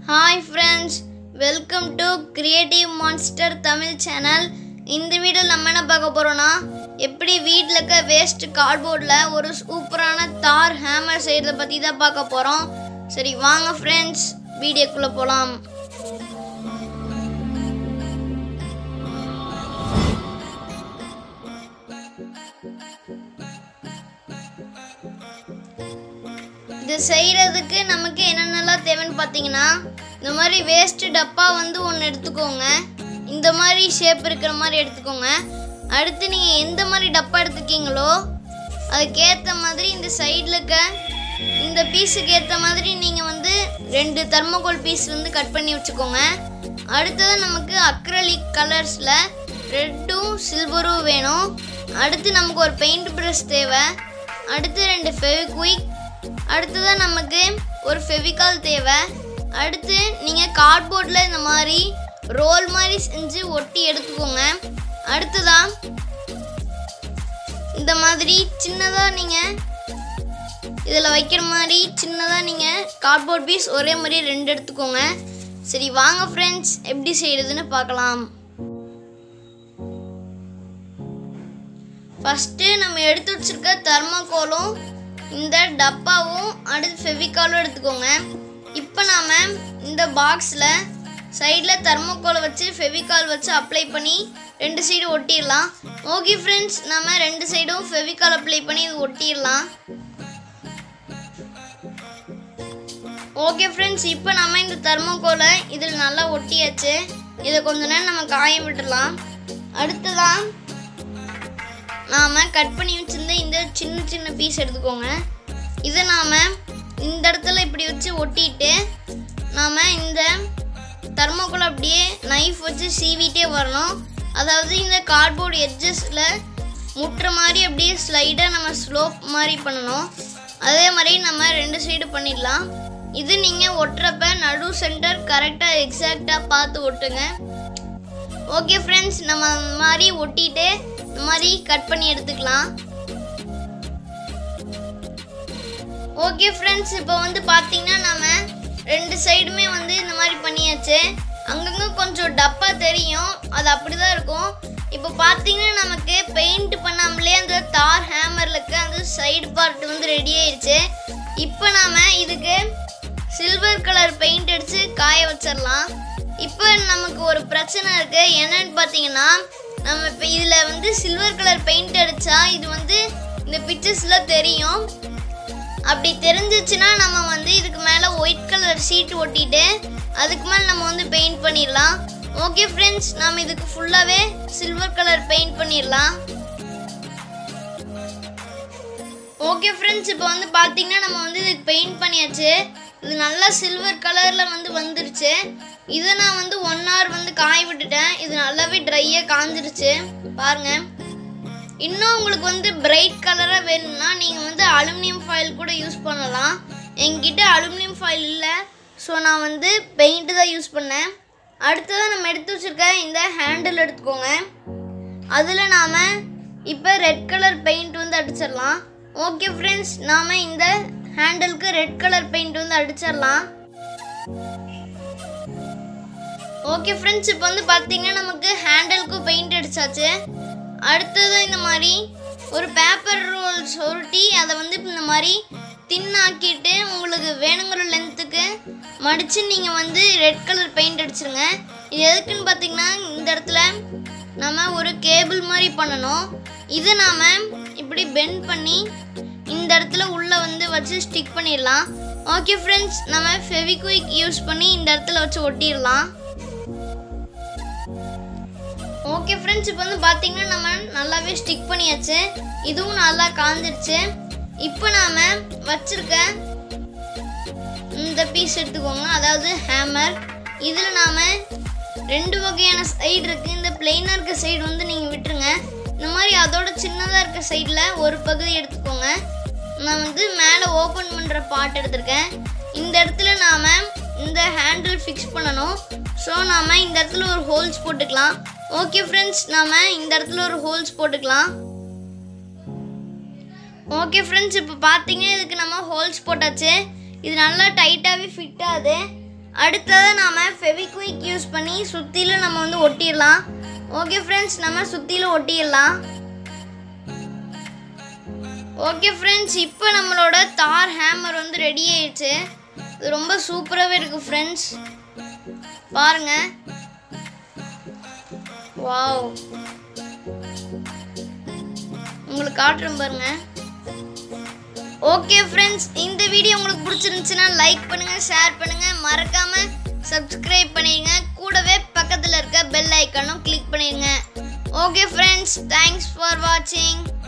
hi friends welcome to creative monster Tamil channel இந்த வீடியோவில் நம்ம என்ன பார்க்க போகிறோன்னா எப்படி வீட்டில் இருக்க வேஸ்ட் கார்ட்போர்டில் ஒரு சூப்பரான தார் ஹேமர் செய்கிறத பற்றி தான் பார்க்க போகிறோம் சரி வாங்க ஃப்ரெண்ட்ஸ் வீடியோக்குள்ளே போகலாம் இது செய்கிறதுக்கு நமக்கு என்னென்னலாம் தேவைன்னு பார்த்தீங்கன்னா இந்த மாதிரி வேஸ்ட் டப்பா வந்து ஒன்று எடுத்துக்கோங்க இந்த மாதிரி ஷேப் இருக்கிற மாதிரி எடுத்துக்கோங்க அடுத்து நீங்கள் எந்த மாதிரி டப்பா எடுத்துக்கீங்களோ அதுக்கேற்ற மாதிரி இந்த சைடில் இருக்க இந்த பீஸுக்கு ஏற்ற மாதிரி நீங்கள் வந்து ரெண்டு தர்மோகோல் பீஸ் வந்து கட் பண்ணி வச்சுக்கோங்க அடுத்தது நமக்கு அக்ரலிக் கலர்ஸில் ரெட்டும் சில்வரும் வேணும் அடுத்து நமக்கு ஒரு பெயிண்ட் ப்ரஷ் தேவை அடுத்து ரெண்டு ஃபெவிக்விக் அடுத்ததாக நமக்கு ஒரு ஃபெவிகால் தேவை அடுத்து நீங்கள் கார்ட்போர்டில் இந்த மாதிரி ரோல் மாதிரி செஞ்சு ஒட்டி எடுத்துக்கோங்க அடுத்ததாக இந்த மாதிரி சின்னதாக நீங்கள் இதில் வைக்கிற மாதிரி சின்னதாக நீங்கள் கார்ட்போர்ட் பீஸ் ஒரே மாதிரி ரெண்டு எடுத்துக்கோங்க சரி வாங்க ஃப்ரெண்ட்ஸ் எப்படி செய்கிறதுன்னு பார்க்கலாம் ஃபஸ்ட்டு நம்ம எடுத்து வச்சிருக்க தர்மோகோலும் இந்த டப்பாவும் அடுத்து ஃபெவிகாலும் எடுத்துக்கோங்க இப்போ நாம் இந்த பாக்ஸில் சைடில் தர்மோகோலை வச்சு ஃபெவிகால் வச்சு அப்ளை பண்ணி ரெண்டு சைடு ஒட்டிடலாம் ஓகே ஃப்ரெண்ட்ஸ் நம்ம ரெண்டு சைடும் ஃபெவிகால் அப்ளை பண்ணி இது ஒட்டிடலாம் ஓகே ஃப்ரெண்ட்ஸ் இப்போ நம்ம இந்த தர்மோகோலை இதில் நல்லா ஒட்டியாச்சு இதை கொஞ்ச நேரம் நம்ம காய விட்டுடலாம் அடுத்ததான் நாம் கட் பண்ணி வச்சிருந்த இந்த சின்ன சின்ன பீஸ் எடுத்துக்கோங்க இதை நாம் இந்த இடத்துல இப்படி வச்சு ஒட்டிட்டு நாம் இந்த தர்மோக்குள்ள அப்படியே நைஃப் வச்சு சீவிட்டே வரணும் அதாவது இந்த கார்ட்போர்டு எட்ஜஸில் முட்டுற மாதிரி அப்படியே ஸ்லைடாக நம்ம ஸ்லோப் மாதிரி பண்ணணும் அதே மாதிரி நம்ம ரெண்டு சைடு பண்ணிடலாம் இது நீங்கள் ஒட்டுறப்ப நடு சென்டர் கரெக்டாக எக்ஸாக்டாக பார்த்து ஒட்டுங்க ஓகே ஃப்ரெண்ட்ஸ் நம்ம இந்த மாதிரி ஒட்டிட்டு இந்த மாதிரி கட் பண்ணி எடுத்துக்கலாம் ஓகே ஃப்ரெண்ட்ஸ் இப்போ வந்து பார்த்தீங்கன்னா நம்ம ரெண்டு சைடுமே வந்து இந்த மாதிரி பண்ணியாச்சு அங்கங்கே கொஞ்சம் டப்பா தெரியும் அது அப்படி தான் இருக்கும் இப்போ பார்த்தீங்கன்னா நமக்கு பெயிண்ட் பண்ணாமலே அந்த தார் ஹேமரில் இருக்க அந்த சைடு பார்ட் வந்து ரெடி ஆயிடுச்சு இப்போ நாம் இதுக்கு சில்வர் கலர் பெயிண்ட் அடித்து காய வச்சிடலாம் இப்போ நமக்கு ஒரு பிரச்சனை இருக்குது என்னன்னு பார்த்தீங்கன்னா நம்ம இப்போ இதில் வந்து சில்வர் கலர் பெயிண்ட் அடித்தா இது வந்து இந்த பிக்சர்ஸில் தெரியும் அப்படி தெரிஞ்சிச்சுன்னா நம்ம வந்து இதுக்கு மேலே ஒயிட் கலர் சீட் ஒட்டிட்டு அதுக்கு மேலே நம்ம வந்து பெயிண்ட் பண்ணிடலாம் ஓகே ஃப்ரெண்ட்ஸ் நாம் இதுக்கு ஃபுல்லாகவே சில்வர் கலர் பெயிண்ட் பண்ணிடலாம் ஓகே ஃப்ரெண்ட்ஸ் இப்போ வந்து பார்த்தீங்கன்னா நம்ம வந்து இதுக்கு பெயிண்ட் பண்ணியாச்சு இது நல்லா சில்வர் கலரில் வந்து வந்துருச்சு இதை நான் வந்து ஒன் ஹவர் வந்து காய விட்டுட்டேன் இது நல்லாவே ட்ரையாக காஞ்சிருச்சு பாருங்கள் இன்னும் உங்களுக்கு வந்து பிரைட் கலராக வேணும்னா நீங்கள் வந்து அலுமினியம் ஃபாயில் கூட யூஸ் பண்ணலாம் என்கிட்ட அலுமினியம் ஃபாயில் இல்லை ஸோ நான் வந்து பெயிண்ட்டு தான் யூஸ் பண்ணேன் அடுத்ததாக நம்ம எடுத்து வச்சுருக்க இந்த ஹேண்டில் எடுத்துக்கோங்க அதில் நாம் இப்போ ரெட் கலர் பெயிண்ட் வந்து அடிச்சிடலாம் ஓகே ஃப்ரெண்ட்ஸ் நாம் இந்த ஹேண்டிலுக்கு ரெட் கலர் பெயிண்ட் வந்து அடிச்சிடலாம் ஓகே ஃப்ரெண்ட்ஸ் இப்போ வந்து பார்த்தீங்கன்னா நமக்கு ஹேண்டிலுக்கு பெயிண்ட் அடிச்சாச்சு அடுத்தது இந்த மாதிரி ஒரு பேப்பர் ரோல் சொருட்டி அதை வந்து இந்த மாதிரி தின்னாக்கிட்டு உங்களுக்கு வேணுங்கிற லென்த்துக்கு மடித்து நீங்கள் வந்து ரெட் கலர் பெயிண்ட் அடிச்சிருங்க இது எதுக்குன்னு பார்த்தீங்கன்னா இந்த இடத்துல நம்ம ஒரு கேபிள் மாதிரி பண்ணணும் இதை நாம் இப்படி பெண்ட் பண்ணி இந்த இடத்துல உள்ளே வந்து வச்சு ஸ்டிக் பண்ணிடலாம் ஓகே ஃப்ரெண்ட்ஸ் நம்ம ஃபெவிக்விக் யூஸ் பண்ணி இந்த இடத்துல வச்சு ஒட்டிடலாம் ஓகே ஃப்ரெண்ட்ஸ் இப்போ வந்து பார்த்தீங்கன்னா நம்ம நல்லாவே ஸ்டிக் பண்ணியாச்சு இதுவும் நல்லா காஞ்சிருச்சு இப்போ நாம் வச்சிருக்க இந்த பீஸ் எடுத்துக்கோங்க அதாவது ஹேமர் இதில் நாம் ரெண்டு வகையான சைடு இருக்குது இந்த பிளெயினாக இருக்க சைடு வந்து நீங்கள் விட்டுருங்க இந்த மாதிரி அதோட சின்னதாக இருக்க சைடில் ஒரு பகுதி எடுத்துக்கோங்க நான் வந்து மேலே ஓப்பன் பண்ணுற பார்ட் எடுத்திருக்கேன் இந்த இடத்துல நாம் இந்த ஹேண்டில் ஃபிக்ஸ் பண்ணணும் ஸோ நாம் இந்த இடத்துல ஒரு ஹோல்ஸ் போட்டுக்கலாம் ஓகே ஃப்ரெண்ட்ஸ் நாம் இந்த இடத்துல ஒரு ஹோல்ஸ் போட்டுக்கலாம் ஓகே ஃப்ரெண்ட்ஸ் இப்போ பார்த்தீங்க இதுக்கு நம்ம ஹோல்ஸ் போட்டாச்சு இது நல்லா டைட்டாகவே ஃபிட் ஆகுது அடுத்ததாக நாம ஃபெவிக்விக் யூஸ் பண்ணி சுற்றிலும் நம்ம வந்து ஒட்டிடலாம் ஓகே ஃப்ரெண்ட்ஸ் நம்ம சுற்றிலும் ஒட்டிடலாம் ஓகே ஃப்ரெண்ட்ஸ் இப்போ நம்மளோட தார் ஹேமர் வந்து ரெடி ஆயிடுச்சு இது ரொம்ப சூப்பராகவே இருக்குது ஃப்ரெண்ட்ஸ் பாருங்க வாவ் உங்களுக்கு காட்டுறேன் பாருங்க ஓகே ஃப்ரெண்ட்ஸ் இந்த வீடியோ உங்களுக்கு பிடிச்சிருந்துச்சுன்னா லைக் பண்ணுங்க ஷேர் பண்ணுங்க மறக்காம சப்ஸ்கிரைப் பண்ணிடுங்க கூடவே பக்கத்தில் இருக்க பெல் ஐக்கானும் கிளிக் பண்ணிடுங்க ஓகே ஃப்ரெண்ட்ஸ் தேங்க்ஸ் ஃபார் வாட்சிங்